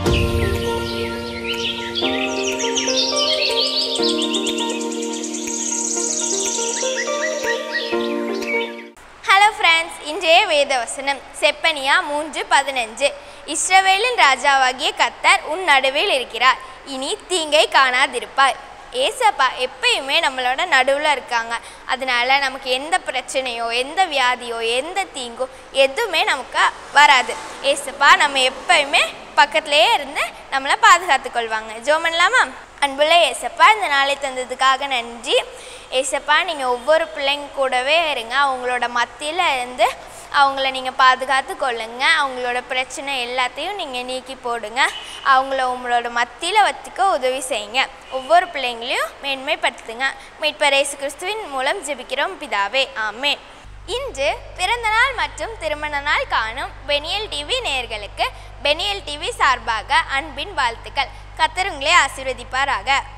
hello friends இன்றைய வேதவசனம் செப்பனியா மூன்று பதினஞ்சு இஸ்ரவேலின் ராஜாவாகிய கத்தர் உன் நடுவில் இருக்கிறார் இனி தீங்கை காணாதிருப்பார் ஏசப்பா எப்பயுமே நம்மளோட நடுவில் இருக்காங்க அதனால நமக்கு எந்த பிரச்சனையோ எந்த வியாதியோ எந்த தீங்கோ எதுவுமே நமக்கு வராது ஏசப்பா நம்ம எப்பயுமே பக்கத்துலேயே இருந்து நம்மளை பாதுகாத்து கொள்வாங்க ஜோ பண்ணலாமா அன்புள்ள ஏசப்பா இந்த நாளை தந்ததுக்காக நன்றி ஏசப்பா நீங்கள் ஒவ்வொரு பிள்ளைங்க கூடவே இருங்க அவங்களோட மத்தியில் இருந்து அவங்கள நீங்கள் பாதுகாத்து கொள்ளுங்க அவங்களோட பிரச்சனை எல்லாத்தையும் நீங்கள் நீக்கி போடுங்க அவங்கள உங்களோட மத்தியில் வச்சுக்க உதவி செய்யுங்க ஒவ்வொரு பிள்ளைங்களையும் மேன்மைப்படுத்துங்க மீட்பர் இயேசு கிறிஸ்துவின் மூலம் ஜெபிக்கிறோம் பிதாவே ஆமென் இன்று பிறந்தநாள் மற்றும் திருமண நாள் காணும் பெனியல் டிவி நேயர்களுக்கு பெனியல் டிவி சார்பாக அன்பின் வாழ்த்துக்கள் கத்தருங்களே ஆசீர்வதிப்பாராக